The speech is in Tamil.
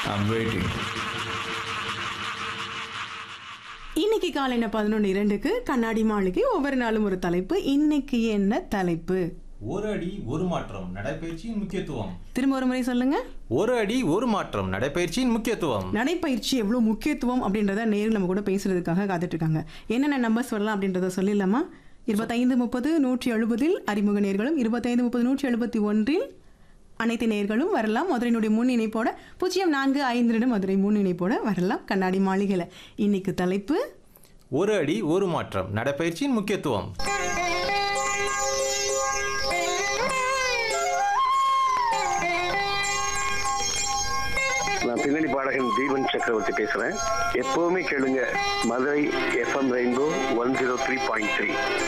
ஐம் வெயிட்டிங் இன்னைக்கு காலையில பதினொன்று இரண்டுக்கு கண்ணாடி மாளிகை ஒவ்வொரு நாளும் ஒரு தலைப்பு இன்னைக்கு என்ன தலைப்பு ஒரு அடி ஒரு மாற்றம் நடைபயிற்சியின் முக்கியத்துவம் திரும்ப ஒரு முறை சொல்லுங்க ஒரு அடி ஒரு மாற்றம் நடைபயிற்சியின் முக்கியத்துவம் நடைப்பயிற்சி எவ்வளோ முக்கியத்துவம் அப்படின்றத நேரில் நம்ம கூட பேசுறதுக்காக காத்துட்டு இருக்காங்க என்னென்ன நம்பர் சொல்லலாம் அப்படின்றத சொல்லிடலாமா இருபத்தைந்து முப்பது நூற்றி எழுபதில் அறிமுக நேர்களும் இருபத்தைந்து முப்பது நூற்றி எழுபத்தி ஒன்றில் அனைத்து நேர்களும் வரலாம் மதுரையினுடைய முன் இணைப்போட பூஜ்ஜியம் நான்கு ஐந்து மதுரை முன் இணைப்போட வரலாம் கண்ணாடி மாளிகையில் இன்னைக்கு தலைப்பு ஒரு அடி ஒரு மாற்றம் நடைபயிற்சியின் முக்கியத்துவம் நான் பின்னணி பாடகன் தீபன் சக்கரவர்த்தி பேசுறேன் எப்பவுமே கேளுங்க Madurai FM rainbow one zero three point three